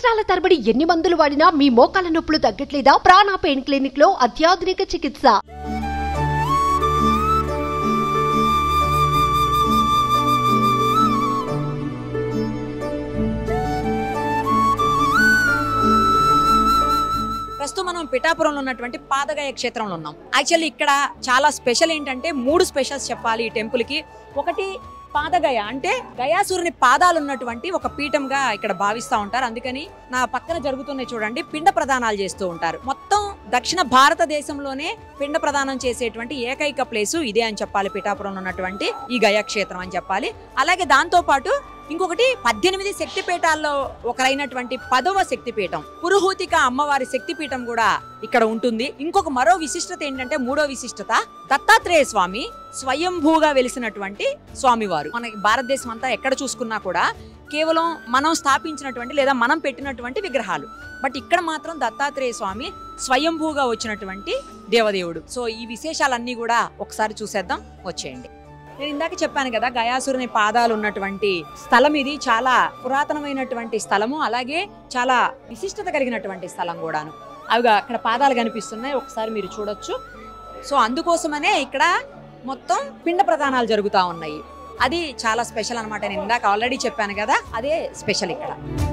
సంవత్సరాల తరబడి ఎన్ని మందులు వాడినా మీ మోకాల నొప్పులు తగ్గట్లేదా ప్రాణ పెయిన్ క్లినిక్ లో అత్యాధునిక చికిత్స ప్రస్తుతం మనం పిఠాపురంలో ఉన్నటువంటి పాదగయ క్షేత్రంలో ఉన్నాం యాక్చువల్లీ ఇక్కడ చాలా స్పెషల్ ఏంటంటే మూడు స్పెషల్స్ చెప్పాలి ఈ టెంపుల్ కి ఒకటి పాదగయ అంటే గయాసురుని పాదాలు ఉన్నటువంటి ఒక పీఠంగా ఇక్కడ భావిస్తూ ఉంటారు అందుకని నా పక్కన జరుగుతున్నాయి చూడండి పిండ ప్రదానాలు చేస్తూ ఉంటారు మొత్తం దక్షిణ భారతదేశంలోనే పిండ ప్రదానం చేసేటువంటి ఏకైక ప్లేసు ఇదే అని చెప్పాలి పిఠాపురంలో ఉన్నటువంటి ఈ గయా క్షేత్రం అని చెప్పాలి అలాగే దాంతో పాటు ఇంకొకటి పద్దెనిమిది శక్తిపీఠాల్లో ఒకరైనటువంటి పదవ శక్తిపీఠం పురుహూతిక అమ్మవారి శక్తిపీఠం కూడా ఇక్కడ ఉంటుంది ఇంకొక మరో విశిష్టత ఏంటంటే మూడో విశిష్టత దత్తాత్రేయ స్వామి స్వయంభూగా వెలిసినటువంటి స్వామివారు మనకి భారతదేశం అంతా ఎక్కడ చూసుకున్నా కూడా కేవలం మనం స్థాపించినటువంటి లేదా మనం పెట్టినటువంటి విగ్రహాలు బట్ ఇక్కడ మాత్రం దత్తాత్రేయ స్వామి స్వయంభూగా వచ్చినటువంటి దేవదేవుడు సో ఈ విశేషాలన్నీ కూడా ఒకసారి చూసేద్దాం వచ్చేయండి నేను ఇందాక చెప్పాను కదా గయాసురుని పాదాలు ఉన్నటువంటి స్థలం ఇది చాలా పురాతనమైనటువంటి స్థలము అలాగే చాలా విశిష్టత కలిగినటువంటి స్థలం కూడాను అవి అక్కడ పాదాలు కనిపిస్తున్నాయి ఒకసారి మీరు చూడొచ్చు సో అందుకోసమనే ఇక్కడ మొత్తం పిండ ప్రదానాలు జరుగుతూ ఉన్నాయి అది చాలా స్పెషల్ అనమాట నేను ఇందాక ఆల్రెడీ చెప్పాను కదా అదే స్పెషల్ ఇక్కడ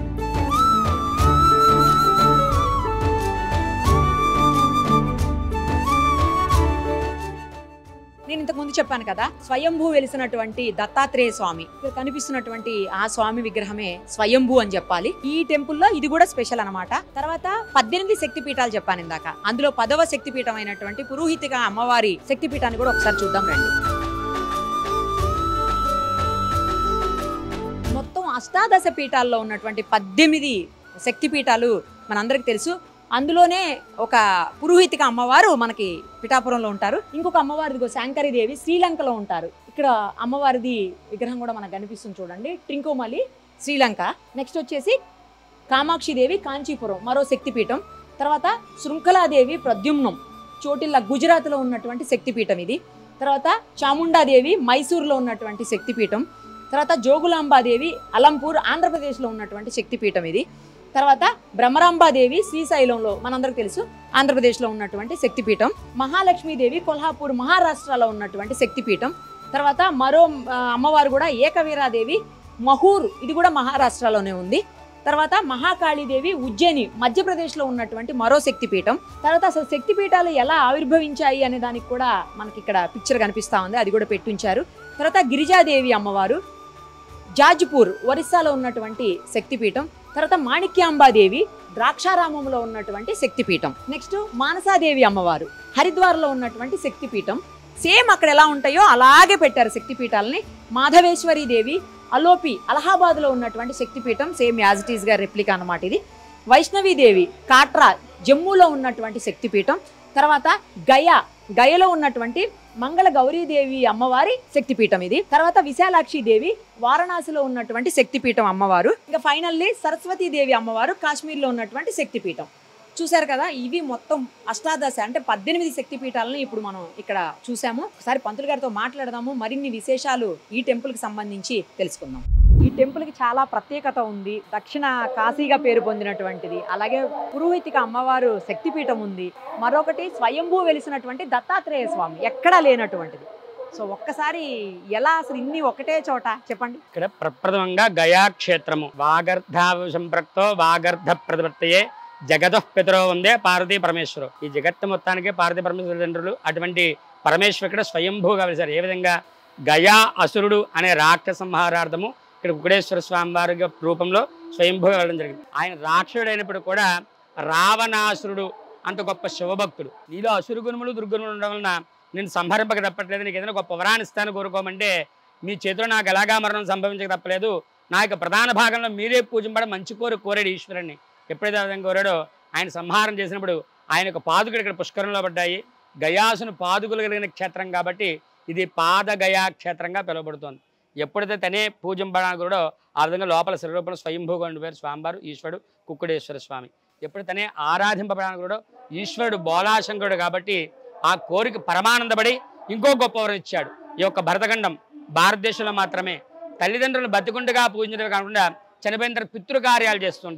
నేను ఇంతకు ముందు చెప్పాను కదా స్వయంభూ వెలిసినటువంటి దత్తాత్రేయ స్వామి ఇక్కడ కనిపిస్తున్నటువంటి ఆ స్వామి విగ్రహమే స్వయంభూ అని చెప్పాలి ఈ టెంపుల్లో ఇది కూడా స్పెషల్ అన్నమాట తర్వాత పద్దెనిమిది శక్తి పీఠాలు చెప్పాను ఇందాక అందులో పదవ శక్తి పీఠం అయినటువంటి పురోహితిగా అమ్మవారి శక్తి పీఠాన్ని కూడా ఒకసారి చూద్దాం రండి మొత్తం అష్టాదశ పీఠాల్లో ఉన్నటువంటి పద్దెనిమిది శక్తి పీఠాలు మనందరికి తెలుసు అందులోనే ఒక పురోహితిక అమ్మవారు మనకి పిఠాపురంలో ఉంటారు ఇంకొక అమ్మవారిది శాంకరీదేవి శ్రీలంకలో ఉంటారు ఇక్కడ అమ్మవారిది విగ్రహం కూడా మనకు కనిపిస్తుంది చూడండి ట్రింకోమలి శ్రీలంక నెక్స్ట్ వచ్చేసి కామాక్షిదేవి కాంచీపురం మరో శక్తిపీఠం తర్వాత శృంఖలాదేవి ప్రద్యుమ్నం చోటిల్ల గుజరాత్లో ఉన్నటువంటి శక్తిపీఠం ఇది తర్వాత చాముండాదేవి మైసూర్లో ఉన్నటువంటి శక్తిపీఠం తర్వాత జోగులాంబాదేవి అలంపూర్ ఆంధ్రప్రదేశ్లో ఉన్నటువంటి శక్తిపీఠం ఇది తర్వాత భ్రమరాంబాదేవి శ్రీశైలంలో మనందరికి తెలుసు ఆంధ్రప్రదేశ్లో ఉన్నటువంటి శక్తిపీఠం మహాలక్ష్మీదేవి కొల్హాపూర్ మహారాష్ట్రలో ఉన్నటువంటి శక్తిపీఠం తర్వాత మరో ఆ, అమ్మవారు కూడా ఏకవీరాదేవి మహూర్ ఇది కూడా మహారాష్ట్రలోనే ఉంది తర్వాత మహాకాళీదేవి ఉజ్జయిని మధ్యప్రదేశ్లో ఉన్నటువంటి మరో శక్తిపీఠం తర్వాత అసలు శక్తిపీఠాలు ఎలా ఆవిర్భవించాయి అనే దానికి కూడా మనకి ఇక్కడ పిక్చర్ కనిపిస్తా ఉంది అది కూడా పెట్టుంచారు తర్వాత గిరిజాదేవి అమ్మవారు జాజ్పూర్ ఒరిస్సాలో ఉన్నటువంటి శక్తిపీఠం తర్వాత మాణిక్యాంబాదేవి ద్రాక్షారామంలో ఉన్నటువంటి శక్తిపీఠం నెక్స్ట్ మానసాదేవి అమ్మవారు హరిద్వార్లో ఉన్నటువంటి శక్తిపీఠం సేమ్ అక్కడ ఎలా ఉంటాయో అలాగే పెట్టారు శక్తిపీఠాలని మాధవేశ్వరి దేవి అలోపి అలహాబాద్లో ఉన్నటువంటి శక్తిపీఠం సేమ్ యాజ్ ఇట్ ఈస్గా రెప్లికా అన్నమాట ఇది వైష్ణవీదేవి కాట్రా జమ్మూలో ఉన్నటువంటి శక్తిపీఠం తర్వాత గయా గయలో ఉన్నటువంటి మంగళ గౌరీదేవి అమ్మవారి శక్తిపీఠం ఇది తర్వాత విశాలాక్షి దేవి వారణాసిలో ఉన్నటువంటి శక్తిపీఠం అమ్మవారు ఇంకా ఫైనల్లీ సరస్వతీ దేవి అమ్మవారు కాశ్మీర్లో ఉన్నటువంటి శక్తిపీఠం చూశారు కదా ఇవి మొత్తం అష్టాదశ అంటే పద్దెనిమిది శక్తిపీఠాలను ఇప్పుడు మనం ఇక్కడ చూసాము ఒకసారి పంతులు గారితో మాట్లాడదాము మరిన్ని విశేషాలు ఈ టెంపుల్కి సంబంధించి తెలుసుకుందాం ఈ టెంపుల్కి చాలా ప్రత్యేకత ఉంది దక్షిణ కాశీగా పేరు పొందినటువంటిది అలాగే పురోహితిక అమ్మవారు శక్తిపీఠం ఉంది మరొకటి స్వయంభూ వెలిసినటువంటి దత్తాత్రేయ స్వామి ఎక్కడా లేనటువంటిది సో ఒక్కసారి ఎలా అసలు ఇన్ని ఒకటే చోట చెప్పండి ఇక్కడ ప్రప్రథమంగా గయా క్షేత్రము వాగర్ధ సంప్రక్తో వాగర్ధ ప్రతిపత్తయే జగత పితరో ఉందే పార్వతీ పరమేశ్వరు ఈ జగత్తు మొత్తానికి పార్వతీ పరమేశ్వర తండ్రులు అటువంటి పరమేశ్వరుడు స్వయంభూగా వెలిశారు ఏ విధంగా గయా అసురుడు అనే రాక్షస సంహారార్థము ఇక్కడ కుకుడేశ్వర స్వామి వారి రూపంలో స్వయంభూగా వెళ్ళడం జరిగింది ఆయన రాక్షసుడైనప్పుడు కూడా రావణాసురుడు అంత గొప్ప శివభక్తుడు నీలో అసురు గుణములు దుర్గుణములు ఉండడం వలన నేను సంహరింపక తప్పట్లేదు నీకు ఏదైనా గొప్ప వరాన్ని ఇస్తాను కోరుకోమంటే మీ చేతిలో నాకు ఎలాగా మరణం సంభవించక తప్పలేదు నా యొక్క ప్రధాన భాగంలో మీరే పూజింపడం మంచి కోరి కోరాడు ఈశ్వరుణ్ణి ఎప్పుడైతే ఆ విధంగా కోరాడో ఆయన సంహారం చేసినప్పుడు ఆయన యొక్క పాదుకులు ఇక్కడ పుష్కరంలో పడ్డాయి గయాసును పాదుకులు కలిగిన క్షేత్రం కాబట్టి ఇది పాద గయా క్షేత్రంగా పిలువబడుతోంది ఎప్పుడైతే తనే పూజింపడానికి కూడా ఆ విధంగా లోపల శరీరూపంలో స్వయంభూగా ఉండిపోయారు స్వామివారు ఈశ్వరుడు కుక్కుడేశ్వర స్వామి ఎప్పుడు తనే ఆరాధింపబడానికి కూడా ఈశ్వరుడు బోలాశంకరుడు కాబట్టి ఆ కోరిక పరమానందపడి ఇంకో గొప్ప వరం ఇచ్చాడు ఈ యొక్క భరతఖండం భారతదేశంలో మాత్రమే తల్లిదండ్రులు బతికుండగా పూజించడమే కాకుండా చనిపోయిన తర్వాత పితృకార్యాలు చేస్తుంటారు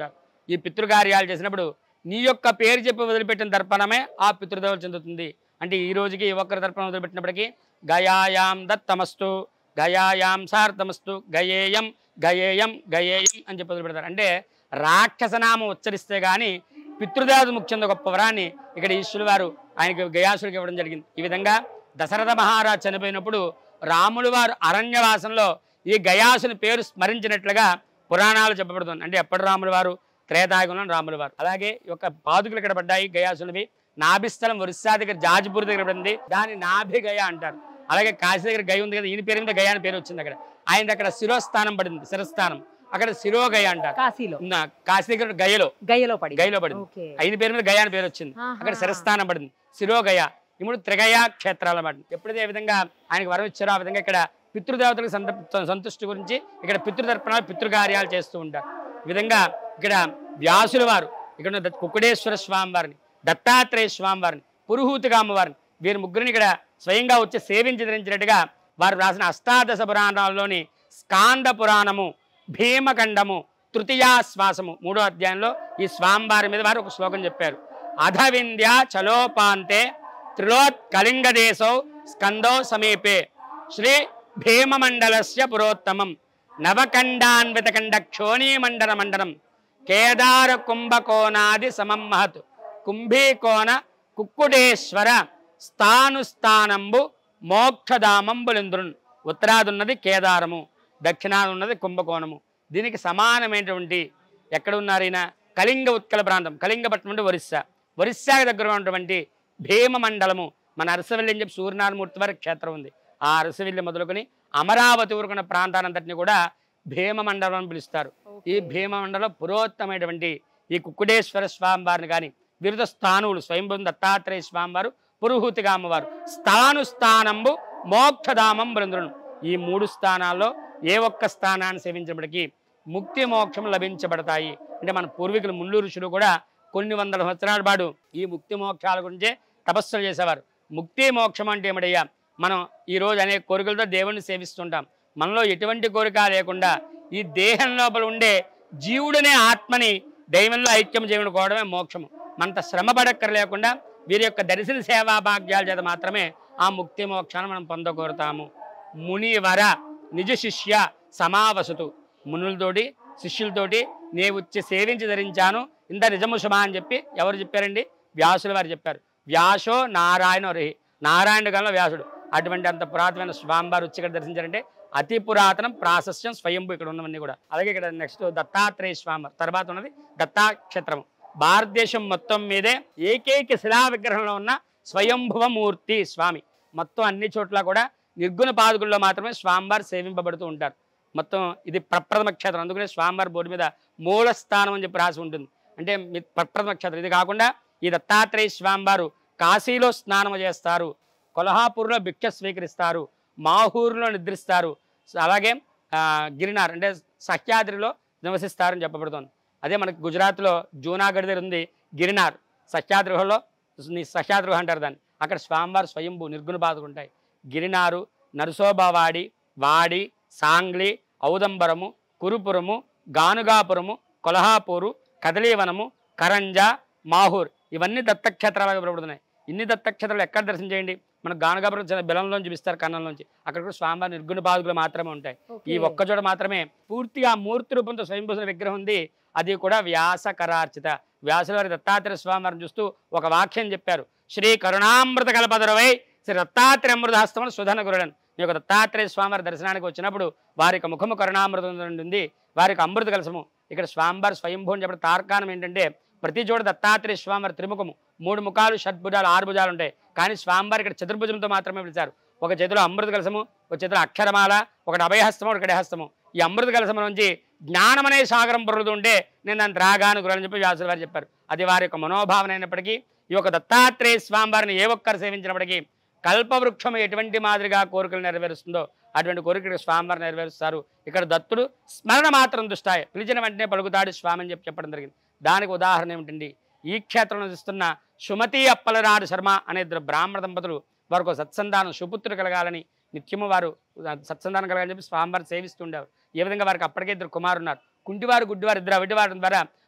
ఈ పితృకార్యాలు చేసినప్పుడు నీ యొక్క పేరు చెప్పి వదిలిపెట్టిన తర్పణమే ఆ పితృదేవత చెందుతుంది అంటే ఈ రోజుకి ఈ ఒక్కరి తర్పణం వదిలిపెట్టినప్పటికీ గయాయాం దత్తమస్తు గయాయాం సార్థమస్తు గయేయం గయేయం గయేయం అని చెప్పి వదిలిపెడతారు అంటే రాక్షసనామం ఉచ్చరిస్తే కానీ పితృదేవత ముఖ్యంగా గొప్ప వరాన్ని ఇక్కడ ఈశ్వరుడు వారు ఆయనకి గయాసుడికి ఇవ్వడం జరిగింది ఈ విధంగా దశరథ మహారాజ్ చనిపోయినప్పుడు రాములు వారు అరణ్యవాసంలో ఈ గయాసుని పేరు స్మరించినట్లుగా పురాణాలు చెప్పబడుతుంది అంటే ఎప్పటి రాములు వారు త్రేతాయుగంలో రాములు వారు అలాగే ఈ యొక్క పాదుకులు ఇక్కడ పడ్డాయి గయాసునివి నాభిస్థలం ఒరిస్సా దగ్గర జాజిపూర్ దగ్గర పడింది దాని నాభి గయ అంటారు అలాగే కాశీ దగ్గర గయ ఉంది కదా ఈయన పేరు మీద గయ అని పేరు వచ్చింది అక్కడ ఆయన అక్కడ శిరోస్థానం పడింది శిరస్థానం అక్కడ శిరోగయ అంటారు కాశీలో ఉన్న కాశీ దగ్గర గయలో గయలో పడి గయలో పడింది ఓకే ఆయన పేరు మీద గయ అని పేరు వచ్చింది ఆహా. అక్కడ శిరస్థానం పడింది శిరోగయ ఇప్పుడు త్రిగయ క్షేత్రాలు అన్నమాట ఎప్పుడైతే ఏ విధంగా ఆయనకు వరం ఇచ్చారో ఆ విధంగా ఇక్కడ పితృదేవతలకు సంత సంతుష్టి గురించి ఇక్కడ పితృతర్పణాలు పితృకార్యాలు చేస్తూ ఉంటారు ఈ విధంగా ఇక్కడ వ్యాసుల వారు ఇక్కడ ఉన్న దత్- కుకుడేశ్వర స్వామి వారిని దత్తాత్రేయ స్వామి వారిని పురుహూతిగా అమ్మవారిని వీరి ముగ్గురిని ఇక్కడ స్వయంగా వచ్చి సేవించి ధరించినట్టుగా వారు రాసిన అష్టాదశ పురాణాల్లోని స్కాంద పురాణము భీమఖండము తృతీయాశ్వాసము మూడో అధ్యాయంలో ఈ స్వామివారి మీద వారు ఒక శ్లోకం చెప్పారు అధవింధ్య చలోపాంతే త్రిలోత్ కళింగదేశౌ స్కందో సమీపే శ్రీ భీమమండలస్య పురోత్తమం నవకండాన్వితకండ క్షోణీమండల మండలం కేదార కుంభకోణాది సమం మహత్ కుంభీకోణ కుక్కుడేశ్వర స్థానుస్థానంబు మోక్షధామంబులింద్రున్ ఉత్తరాదున్నది కేదారము దక్షిణాదున్నది కుంభకోణము దీనికి సమానమైనటువంటి ఎక్కడ ఉన్నారు ఈయన కళింగ ఉత్కల ప్రాంతం కళింగపట్నం అంటే ఒరిస్సా ఒరిస్సాకి దగ్గర ఉన్నటువంటి భీమ మండలము మన అరసవల్లి అని చెప్పి సూర్యనారాయణమూర్తి వారి క్షేత్రం ఉంది ఆ అరసవల్లి మొదలుకొని అమరావతి ఊరుకున్న ప్రాంతానంతటిని కూడా భీమ మండలం అని పిలుస్తారు ఈ భీమ మండలం పురోత్తమైనటువంటి ఈ కుక్కుడేశ్వర స్వామి వారిని కానీ విరుధ స్థానువులు స్వయంభూ దత్తాత్రేయ స్వామి వారు పురుహూతిగా అమ్మవారు స్థాను స్థానంబు మోక్షధామం బృందులను ఈ మూడు స్థానాల్లో ఏ ఒక్క స్థానాన్ని సేవించినప్పటికీ ముక్తి మోక్షం లభించబడతాయి అంటే మన పూర్వీకులు ముళ్ళు ఋషులు కూడా కొన్ని వందల సంవత్సరాల పాటు ఈ ముక్తి మోక్షాల గురించే తపస్సులు చేసేవారు ముక్తి మోక్షం అంటే ఏమిటయ్యా మనం ఈ రోజు అనేక కోరికలతో దేవుణ్ణి సేవిస్తుంటాం మనలో ఎటువంటి కోరిక లేకుండా ఈ దేహం లోపల ఉండే జీవుడనే ఆత్మని దైవంలో ఐక్యం చేయనుకోవడమే మోక్షము మనంత శ్రమ పడక్కర లేకుండా వీరి యొక్క దర్శన సేవా భాగ్యాల చేత మాత్రమే ఆ ముక్తి మోక్షాన్ని మనం పొందకోరుతాము మునివర నిజ శిష్య సమావసతు మునులతోటి శిష్యులతోటి నే వచ్చి సేవించి ధరించాను ఇంత నిజము శుభ అని చెప్పి ఎవరు చెప్పారండి వ్యాసుల వారు చెప్పారు వ్యాసో నారాయణ రే నారాయణ గల వ్యాసుడు అటువంటి అంత పురాతనమైన స్వామివారు వచ్చి ఇక్కడ దర్శించారంటే అతి పురాతనం ప్రాశస్యం స్వయంభూ ఇక్కడ ఉన్నవన్నీ కూడా అలాగే ఇక్కడ నెక్స్ట్ దత్తాత్రేయ స్వామి తర్వాత ఉన్నది దత్తాక్షేత్రము భారతదేశం మొత్తం మీదే ఏకైక శిలా విగ్రహంలో ఉన్న స్వయంభువ మూర్తి స్వామి మొత్తం అన్ని చోట్ల కూడా నిర్గుణ పాదుకుల్లో మాత్రమే స్వామివారు సేవింపబడుతూ ఉంటారు మొత్తం ఇది ప్రప్రథమ క్షేత్రం అందుకనే స్వామివారి బోర్డు మీద మూల స్థానం అని చెప్పి రాసి ఉంటుంది అంటే మీ ప్రప్రథమ క్షేత్రం ఇది కాకుండా ఈ దత్తాత్రేయ స్వామివారు కాశీలో స్నానం చేస్తారు కొల్హాపూర్లో భిక్ష స్వీకరిస్తారు మాహూరులో నిద్రిస్తారు అలాగే ఆ, గిరినార్ అంటే సహ్యాద్రిలో నివసిస్తారని చెప్పబడుతుంది అదే మనకి గుజరాత్లో జూనాగఢ్ దగ్గర ఉంది గిరినార్ సహ్యాద్రిహలో సహ్యాద్రిహ అంటారు దాన్ని అక్కడ స్వామివారు స్వయంభూ నిర్గుణ బాధలు ఉంటాయి గిరినారు నరసోబావాడి వాడి సాంగ్లి ఔదంబరము కురుపురము గానుగాపురము కొల్హాపూరు కదలీవనము కరంజ మాహూర్ ఇవన్నీ దత్తక్షేత్రాలుగా పిలువబడుతున్నాయి ఇన్ని దత్తక్షేత్రాలు ఎక్కడ దర్శనం చేయండి మనకు గానుగాపురం చిన్న బెలంలో చూపిస్తారు కన్నంలోంచి అక్కడ కూడా స్వామివారి నిర్గుణ బాధకులు మాత్రమే ఉంటాయి ఈ ఒక్క చోట మాత్రమే పూర్తిగా మూర్తి రూపంతో స్వయంభూసిన విగ్రహం ఉంది అది కూడా వ్యాసకరార్చిత వ్యాసుల వారి దత్తాత్రేయ స్వామి వారిని చూస్తూ ఒక వాక్యం చెప్పారు శ్రీ కరుణామృత కల్పదరవై శ్రీ దత్తాత్రేయ అమృతహస్తములు సుధన గురుడన్ ఈ యొక్క దత్తాత్రేయ స్వామి వారి దర్శనానికి వచ్చినప్పుడు వారి యొక్క ముఖము కరుణామృతం ఉంది వారికి అమృత కలసము ఇక్కడ స్వామివారి స్వయంభూ అని చెప్పడం తార్కాణం ఏంటంటే ప్రతి చోట దత్తాత్రేయ స్వామివారి త్రిముఖము మూడు ముఖాలు షడ్భుజాలు ఆరు భుజాలు ఉంటాయి కానీ స్వామివారి ఇక్కడ చతుర్భుజంతో మాత్రమే పిలిచారు ఒక చేతిలో అమృత కలసము ఒక చేతిలో అక్షరమాల ఒకటి అభయహస్తము ఒకటి హస్తము ఈ అమృత కలసము నుంచి జ్ఞానం అనే సాగరం పొరులుతుంటే నేను దాన్ని రాగాను గురని చెప్పి వ్యాసుల వారు చెప్పారు అది వారి యొక్క మనోభావన అయినప్పటికీ ఈ యొక్క దత్తాత్రేయ స్వామివారిని ఏ ఒక్కరు సేవించినప్పటికీ కల్పవృక్షం ఎటువంటి మాదిరిగా కోరికలు నెరవేరుస్తుందో అటువంటి కోరికలు స్వామివారు నెరవేరుస్తారు ఇక్కడ దత్తుడు స్మరణ మాత్రం దుష్టాయ పిలిచిన వెంటనే పలుకుతాడు స్వామి అని చెప్పి చెప్పడం జరిగింది దానికి ఉదాహరణ ఏమిటండి ఈ క్షేత్రంలో నివసిస్తున్న సుమతి అప్పలనాడు శర్మ అనే ఇద్దరు బ్రాహ్మణ దంపతులు వారికి ఒక సత్సంతానం సుపుత్రుడు కలగాలని నిత్యము వారు సత్సంతానం కలగాలని చెప్పి స్వామివారు సేవిస్తుండేవారు ఏ విధంగా వారికి అప్పటికే ఇద్దరు కుమారు ఉన్నారు కుంటివారు గుడ్డివారు ఇద్దరు అవిటివారి ద్వారా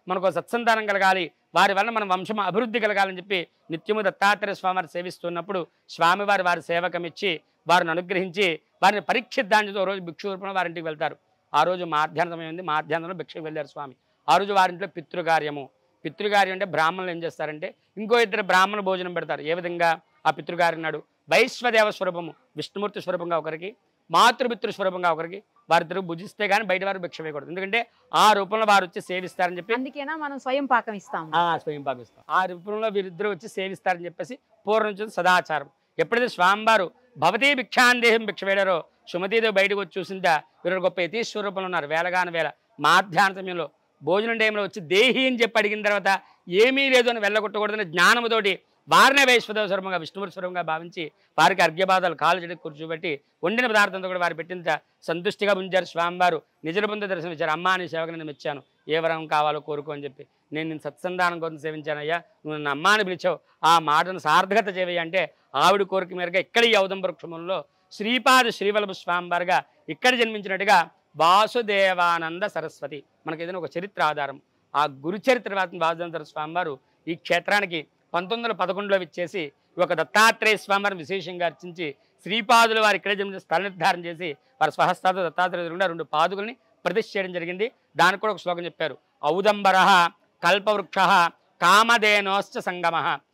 మనకు సత్సంతానం కలగాలి వారి వల్ల మన వంశం అభివృద్ధి కలగాలని చెప్పి నిత్యము దత్తాత్రేయ స్వామివారి సేవిస్తున్నప్పుడు స్వామివారి వారి సేవకం ఇచ్చి వారిని అనుగ్రహించి వారిని పరీక్షిద్దాన్ని రోజు భిక్షు రూపంలో వారింటికి వెళ్తారు ఆ రోజు మాధ్యాహ్న సమయం ఉంది మాధ్యాహ్నంలో భిక్షకు వెళ్ళారు స్వామి ఆ రోజు వారింట్లో పితృకార్యము పితృకార్యం అంటే బ్రాహ్మణులు ఏం చేస్తారంటే ఇంకో ఇద్దరు బ్రాహ్మణ భోజనం పెడతారు ఏ విధంగా ఆ పితృకార్యం నాడు వైశ్వదేవ స్వరూపము విష్ణుమూర్తి స్వరూపంగా ఒకరికి మాతృపితృ స్వరూపంగా ఒకరికి వారిద్దరు భుజిస్తే కానీ బయట వారు భిక్ష వేయకూడదు ఎందుకంటే ఆ రూపంలో వారు వచ్చి సేవిస్తారని చెప్పి అందుకేనా మనం స్వయం పాకం ఇస్తాం ఆ స్వయం పాకిస్తాం ఆ రూపంలో వీరిద్దరూ వచ్చి సేవిస్తారని చెప్పేసి పూర్వం నుంచి సదాచారం ఎప్పుడైతే స్వామివారు భవతీ భిక్షాందేహం భిక్ష వేడారో సుమతీదేవి బయటకు వచ్చి చూసిందా వీరు గొప్ప యతీశ్వర రూపంలో ఉన్నారు వేలగాన వేల మాధ్యాహ్న సమయంలో భోజనం టైంలో వచ్చి దేహి అని చెప్పి అడిగిన తర్వాత ఏమీ లేదు అని వెళ్ళగొట్టకూడదని జ్ఞానముతోటి వారినే వైశ్వదేవ స్వరూపంగా విష్ణుమూర్తి స్వరూపంగా భావించి వారికి అర్ఘ్యబాధాలు కాలు చెడు కూర్చోబెట్టి వండిన పదార్థంతో కూడా వారు పెట్టిన సంతుష్టిగా ఉంచారు స్వామివారు నిజల పొంద దర్శనం ఇచ్చారు అమ్మా నీ సేవకు నేను మెచ్చాను ఏ వరం కావాలో కోరుకో అని చెప్పి నేను నేను సత్సంధానం కోసం సేవించానయ్యా నువ్వు నన్ను అమ్మాని పిలిచావు ఆ మాటను సార్థకత చేయవయ్యా అంటే ఆవిడ కోరిక మేరగా ఇక్కడ ఈ ఔదంబర వృక్షమంలో శ్రీపాద శ్రీవల్లభ స్వామివారుగా ఇక్కడ జన్మించినట్టుగా వాసుదేవానంద సరస్వతి మనకి ఏదైనా ఒక చరిత్ర ఆధారం ఆ గురు చరిత్ర వాసుదేవ స్వామివారు ఈ క్షేత్రానికి పంతొమ్మిది వందల పదకొండులో విచ్చేసి ఒక దత్తాత్రేయ స్వామివారిని విశేషంగా అర్చించి శ్రీపాదులు వారు ఇక్కడే జన్మించి స్థల నిర్ధారణ చేసి వారి స్వహస్తాతో దత్తాత్రేయ ఎదురుగుండా రెండు పాదుకుల్ని ప్రతిష్ఠ చేయడం జరిగింది దానికి కూడా ఒక శ్లోకం చెప్పారు ఔదంబర కల్పవృక్ష కామధేనోశ్చ సంగమ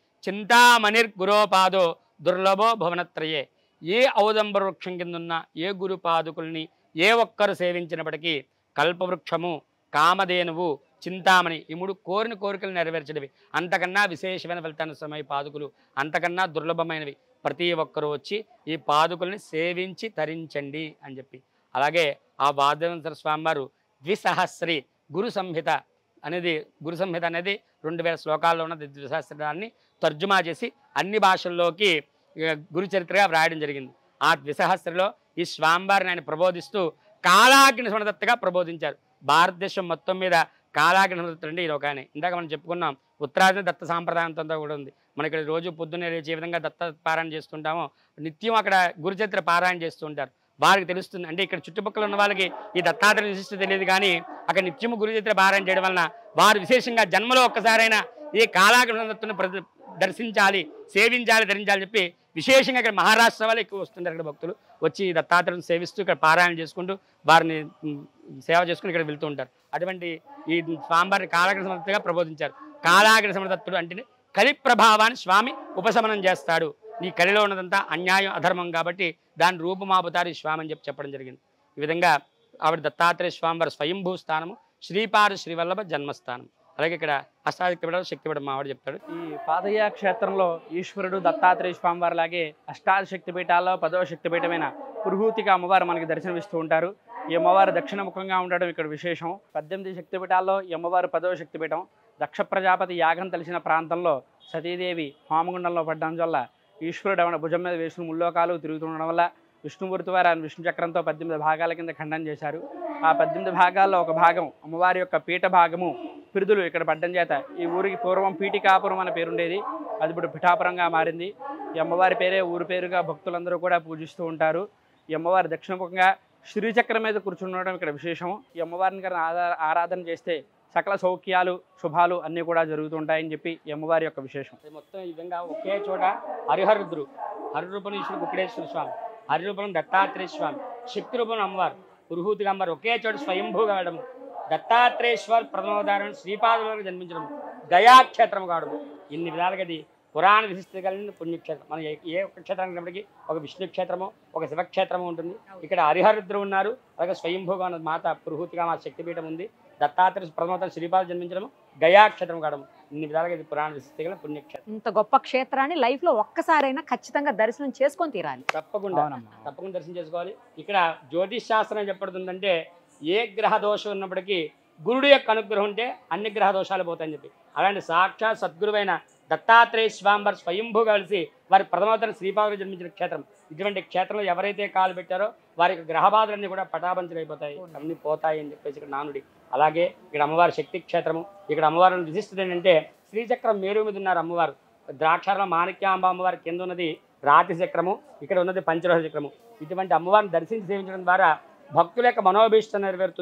చింతామణిర్గురోపాదో దుర్లభో భువనత్రయే ఏ ఔదంబర వృక్షం కింద ఉన్న ఏ గురు పాదుకుల్ని ఏ ఒక్కరు సేవించినప్పటికీ కల్పవృక్షము కామధేనువు చింతామణి ఈ మూడు కోరిన కోరికలు నెరవేర్చినవి అంతకన్నా విశేషమైన ఫలితాన్ని సమయ పాదుకులు అంతకన్నా దుర్లభమైనవి ప్రతి ఒక్కరూ వచ్చి ఈ పాదుకుల్ని సేవించి తరించండి అని చెప్పి అలాగే ఆ వాదవంతర స్వామివారు ద్విసహస్రి గురు సంహిత అనేది గురు సంహిత అనేది రెండు వేల శ్లోకాల్లో ఉన్న ద్విసహస్రాన్ని తర్జుమా చేసి అన్ని భాషల్లోకి ఇక గురు చరిత్రగా వ్రాయడం జరిగింది ఆ ద్విసహస్రలో ఈ స్వామివారిని ఆయన ప్రబోధిస్తూ కాలాగ్ని సుమదత్తగా ప్రబోధించారు భారతదేశం మొత్తం మీద కాలాగ్ని సుమదత్తుడు అంటే ఇది ఒక ఆయన ఇందాక మనం చెప్పుకున్నాం ఉత్తరాది దత్త సాంప్రదాయంతో కూడా ఉంది మన ఇక్కడ రోజు పొద్దున్నే లేచి ఏ విధంగా దత్త పారాయణ చేస్తుంటామో నిత్యం అక్కడ గురు చరిత్ర పారాయణ చేస్తూ ఉంటారు వారికి తెలుస్తుంది అంటే ఇక్కడ చుట్టుపక్కల ఉన్న వాళ్ళకి ఈ దత్తాత్రేయ విశిష్టత తెలియదు కానీ అక్కడ నిత్యము గురు చరిత్ర పారాయణ చేయడం వలన వారు విశేషంగా జన్మలో ఒక్కసారైనా ఈ కాలాగ్ని దత్తుని ప్రతి దర్శించాలి సేవించాలి ధరించాలని చెప్పి విశేషంగా ఇక్కడ మహారాష్ట్ర వాళ్ళు ఎక్కువ వస్తుంటారు ఇక్కడ భక్తులు వచ్చి ఈ దత్తాత్రేయుని సేవిస్తూ ఇక్కడ పారాయణ చేసుకుంటూ వారిని ఉమ్, సేవ చేసుకుని ఇక్కడ వెళ్తూ ఉంటారు అటువంటి ఈ స్వామివారిని కాలాగ్ని సమర్థగా ప్రబోధించారు కాలాగ్ని సమర్థత్తుడు అంటే కలి ప్రభావాన్ని స్వామి ఉపశమనం చేస్తాడు నీ కలిలో ఉన్నదంతా అన్యాయం అధర్మం కాబట్టి దాని రూపమాపుతారు ఈ స్వామి అని చెప్పి చెప్పడం జరిగింది ఈ విధంగా ఆవిడ దత్తాత్రేయ స్వామివారి స్వయంభూ స్థానము శ్రీపాద శ్రీవల్లభ జన్మస్థానం అలాగే ఇక్కడ అష్టాశక్తి పీఠం శక్తి పీఠం మావాడు చెప్తాడు ఈ పాదయ క్షేత్రంలో ఈశ్వరుడు దత్తాత్రేయ స్వామివారి లాగే అష్టాదశ శక్తి పీఠాల్లో పదవ శక్తి పీఠమైన పురుహూతిక అమ్మవారు మనకి దర్శనమిస్తూ ఉంటారు ఈ అమ్మవారు దక్షిణముఖంగా ఉండడం ఇక్కడ విశేషం పద్దెనిమిది శక్తి పీఠాల్లో ఈ అమ్మవారు పదవ శక్తి పీఠం దక్ష ప్రజాపతి యాగం తెలిసిన ప్రాంతంలో సతీదేవి హోమగుండంలో పడ్డం వల్ల ఈశ్వరుడు ఆవిడ భుజం మీద వేసిన ముల్లోకాలు తిరుగుతుండడం వల్ల విష్ణుమూర్తి వారు ఆయన విష్ణు చక్రంతో పద్దెనిమిది భాగాల కింద ఖండం చేశారు ఆ పద్దెనిమిది భాగాల్లో ఒక భాగం అమ్మవారి యొక్క పీఠ భాగము పిరుదులు ఇక్కడ పడ్డం చేత ఈ ఊరికి పూర్వం పీఠికాపురం అనే పేరుండేది అది ఇప్పుడు పిఠాపురంగా మారింది ఈ అమ్మవారి పేరే ఊరి పేరుగా భక్తులందరూ కూడా పూజిస్తూ ఉంటారు ఈ అమ్మవారి దక్షిణముఖంగా శ్రీచక్రం మీద కూర్చుండడం ఇక్కడ విశేషం ఈ అమ్మవారిని కనుక ఆరా- ఆరాధన చేస్తే సకల సౌఖ్యాలు శుభాలు అన్నీ కూడా జరుగుతుంటాయని చెప్పి ఈ అమ్మవారి యొక్క విశేషం అది మొత్తం ఈ విధంగా ఒకే చోట హరిహరుద్రు హరిరూపం ఈశ్వరుడు కుక్కడేశ్వర స్వామి హరిరూపం దత్తాత్రేయ స్వామి శక్తి రూపం అమ్మవారు పురుహూతిగా అమ్మవారు ఒకే చోట స్వయంభూగా వేయడము దత్తాత్రేశ్వర్ ప్రథమోదారం శ్రీపాదులకు జన్మించడం గయాక్షేత్రం కావడం ఇన్ని విధాలుగా ఇది పురాణ విశిష్టత కలిగిన పుణ్యక్షేత్రం మనం ఏ- ఏ ఒక్క క్షేత్రానికి ఉన్నప్పటికీ ఒక విష్ణు క్షేత్రము ఒక శివక్షేత్రము ఉంటుంది ఇక్కడ హరిహరుద్రు ఉన్నారు అలాగే స్వయంభూగా ఉన్న మాత పురుహూతిగా మా శక్తిపీఠం ఉంది దత్తాత్రేయ ప్రథమోదారం శ్రీపాద జన్మించడం గయాక్షేత్రం కావడం ఇన్ని విధాలుగా ఇది పురాణ విశిష్టత కలిగిన పుణ్యక్షేత్రం ఇంత గొప్ప క్షేత్రాన్ని లైఫ్ లో ఒక్కసారైనా ఖచ్చితంగా దర్శనం చేసుకొని తీరాలి తప్పకుండా అవునమ్మా తప్పకుండా దర్శనం చేసుకోవాలి ఇక్కడ జ్యోతిష్ శాస్త్రం ఏం చెప్పడుతుందంటే ఏ గ్రహ దోషం ఉన్నప్పటికీ గురుడు యొక్క అనుగ్రహం ఉంటే అన్ని గ్రహ దోషాలు పోతాయని చెప్పి అలాంటి సాక్షాత్ సద్గురువైన దత్తాత్రేయ స్వామివారి స్వయంభూ కలిసి వారి ప్రథమోత్తర శ్రీపాదులు జన్మించిన క్షేత్రం ఇటువంటి క్షేత్రంలో ఎవరైతే కాలు పెట్టారో వారి యొక్క గ్రహ బాధలన్నీ కూడా పటాపంచలైపోతాయి అన్ని పోతాయి అని చెప్పేసి ఇక్కడ నానుడి అలాగే ఇక్కడ అమ్మవారి శక్తి క్షేత్రము ఇక్కడ అమ్మవారి విశిష్టత ఏంటంటే శ్రీచక్రం మేరు మీద ఉన్నారు అమ్మవారు ద్రాక్షారం మాణిక్యాంబ అమ్మవారి కింద ఉన్నది రాతి చక్రము ఇక్కడ ఉన్నది పంచరోహ చక్రము ఇటువంటి అమ్మవారిని దర్శించి సేవించడం ద్వారా భక్తుల యొక్క మనోభీష్టం నెరవేరుతుంది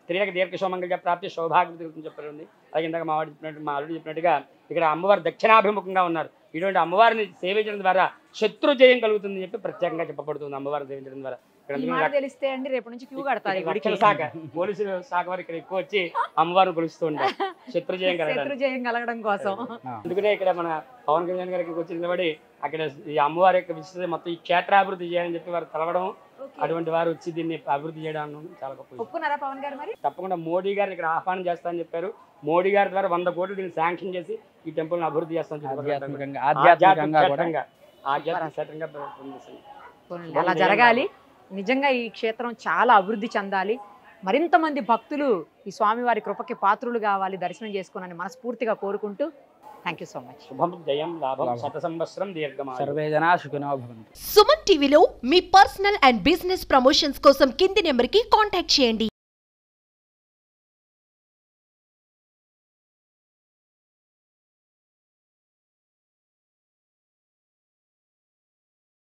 స్త్రీలకు దీర్ఘ సౌమంగళ్య ప్రాప్తి సౌభాగ్యం తిరుగుతుంది చెప్పారు అలాగే ఇందాక మా వాడు చెప్పినట్టు మా అల్లుడు చెప్పినట్టుగా ఇక్కడ అమ్మవారు దక్షిణాభిముఖంగా ఉన్నారు ఇటువంటి అమ్మవారిని సేవించడం ద్వారా శత్రు జయం కలుగుతుందని చెప్పి ప్రత్యేకంగా చెప్పబడుతుంది అమ్మవారిని సేవించడం ద్వారా ఇక్కడ ఈ అందుకని మాట తెలిస్తే అండి రేపు నుంచి క్యూ కడతారు ఈ గుడికి రక్షణ శాఖ పోలీసులు శాఖ వారు ఇక్కడ ఎక్కువ వచ్చి అమ్మవారిని కొలుస్తూ ఉంటారు శత్రు జయం కలగడానికి శత్రు జయం కలగడం కోసం అందుకనే ఇక్కడ మన పవన్ కళ్యాణ్ గారికి వచ్చి నిలబడి అక్కడ ఈ అమ్మవారి యొక్క విశిష్టత మొత్తం ఈ క్షేత్రాభివృద్ధి చేయాలని చెప్పి వారు తలవడం అటువంటి వారు వచ్చి దీన్ని అభివృద్ధి చేయడం చాలా గొప్ప విషయం. ఒప్పుకున్నారా పవన్ గారు మరి తప్పకుండా మోడీ గారిని ఇక్కడ ఆహ్వానం చేస్తానని చెప్పారు మోడీ గారి ద్వారా వంద కోట్లు దీన్ని శాంక్షన్ చేసి ఈ టెంపుల్ అభివృద్ధి చేస్తామని చెప్పారు. ఆధ్యాత్మికంగా ఆధ్యాత్మిక ఆధ్యాత్మికంగా కూడా క్షేత్రంగా ఆధ్యాత్మిక క్షేత్రంగా పనిచేస్తుంది. పోనీలే, అలా జరగాలి నిజంగా ఈ క్షేత్రం చాలా అభివృద్ధి చెందాలి మరింత మంది భక్తులు ఈ స్వామివారి కృపకి పాత్రులు కావాలి దర్శనం చేసుకోనని మనస్ఫూర్తిగా కోరుకుంటూ థ్యాంక్ యూ సో మచ్ శుభం జయం లాభం లాభం. శత సంవత్సరం దీర్ఘమాయు సర్వే జనా సుఖినో భవంతు సుమన్ టీవీలో మీ పర్సనల్ అండ్ బిజినెస్ ప్రమోషన్స్ కోసం కింది నెంబర్కి కాంటాక్ట్ చేయండి